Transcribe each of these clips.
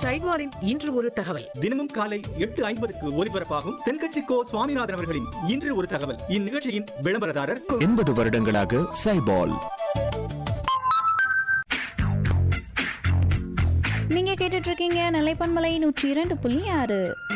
சைட்வாரின் இன்று ஒரு தகவல் தினமும் காலை எட்டு ஐம்பதுக்கு ஒலிபரப்பாகும் தென்கட்சி கோ சுவாமிநாதன் அவர்களின் இன்று ஒரு தகவல் இந்நிகழ்ச்சியின் விளம்பரதாரர் எண்பது வருடங்களாக சைபால் நீங்க கேட்டுட்டு இருக்கீங்க நிலைப்பன்மலை நூற்றி இரண்டு புள்ளி ஆறு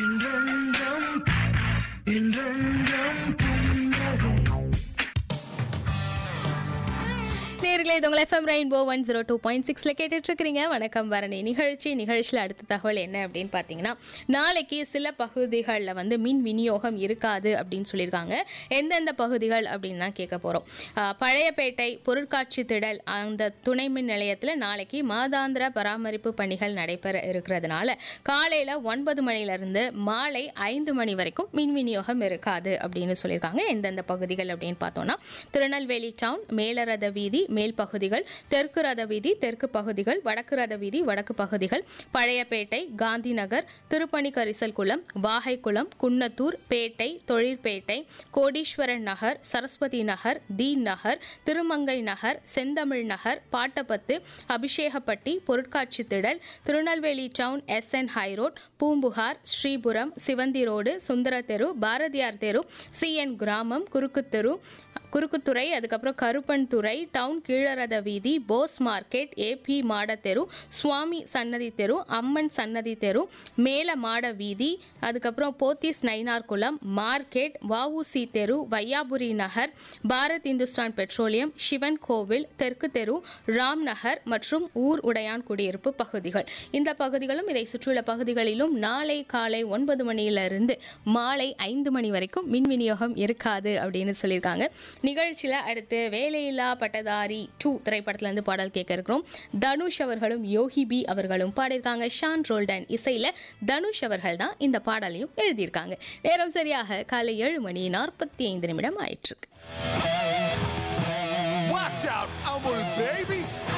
நேர்களே இது உங்கள் FM Rainbow one zero two point சிக்ஸில் கேட்டுட்டு இருக்கிறீங்க வணக்கம் பரணி நிகழ்ச்சி நிகழ்ச்சியில் அடுத்த தகவல் என்ன அப்படின்னு பார்த்தீங்கன்னா நாளைக்கு சில பகுதிகளில் வந்து மின் விநியோகம் இருக்காது அப்படின்னு சொல்லியிருக்காங்க எந்தெந்த பகுதிகள் அப்படின்னு தான் கேட்க போகிறோம் பழையப்பேட்டை பொருட்காட்சி திடல் அந்த துணை மின் நிலையத்தில் நாளைக்கு மாதாந்திர பராமரிப்பு பணிகள் நடைபெற இருக்கிறதுனால காலையில் ஒன்பது மணிலேருந்து மாலை ஐந்து மணி வரைக்கும் மின் விநியோகம் இருக்காது அப்படின்னு சொல்லியிருக்காங்க எந்தெந்த பகுதிகள் அப்படின்னு பார்த்தோம்னா திருநெல்வேலி டவுன் மேலரத வீதி மேல் பகுதிகள் தெற்கு ரத வீதி தெற்கு பகுதிகள் வடக்கு ரத வீதி வடக்கு பகுதிகள் பழையப்பேட்டை காந்தி நகர் திருப்பணி கரிசல் குளம் வாகைக்குளம் குன்னத்தூர் பேட்டை தொழிற்பேட்டை கோடீஸ்வரன் நகர் சரஸ்வதி நகர் தீன் நகர் திருமங்கை நகர் செந்தமிழ் நகர் பாட்டப்பத்து அபிஷேகப்பட்டி பொருட்காட்சி திடல் Tirunelveli town S N high road Poompuhar Sripuram Sivanthi road Sundara தெரு பாரதியார் தெரு சிஎன் கிராமம் குறுக்குத்தெரு குறுக்குத்துறை அதுக்கப்புறம் கருப்பன் துறை டவுன் கீழரத வீதி போஸ் மார்க்கெட் ஏபி மாட தெரு சுவாமி சன்னதி தெரு அம்மன் சன்னதி தெரு மேல மாட வீதி அதுக்கப்புறம் போத்தீஸ் நைனார் குளம் மார்க்கெட் வஉசி தெரு வையாபுரி நகர் பாரத் இந்துஸ்தான் பெட்ரோலியம் சிவன் கோவில் தெற்கு தெரு ராம் நகர் மற்றும் ஊர் உடையான் குடியிருப்பு பகுதிகள் இந்த பகுதிகளும் இதை சுற்றியுள்ள பகுதிகளிலும் நாளை காலை ஒன்பது மணியிலிருந்து மாலை ஐந்து மணி வரைக்கும் மின் விநியோகம் இருக்காது அப்படின்னு சொல்லியிருக்காங்க நிகழ்ச்சியில் அடுத்து வேலையில்லா பட்டதாரி டூ திரைப்படத்துல இருந்து பாடல் கேட்க இருக்கிறோம் தனுஷ் அவர்களும் யோகி பி அவர்களும் பாடியிருக்காங்க ஷான் ரோல்டன் இசையில் தனுஷ் அவர்கள் தான் இந்த பாடலையும் எழுதியிருக்காங்க நேரம் சரியாக காலை ஏழு மணி நாற்பத்தி ஐந்து நிமிடம் ஆயிற்று Watch out, Amul babies!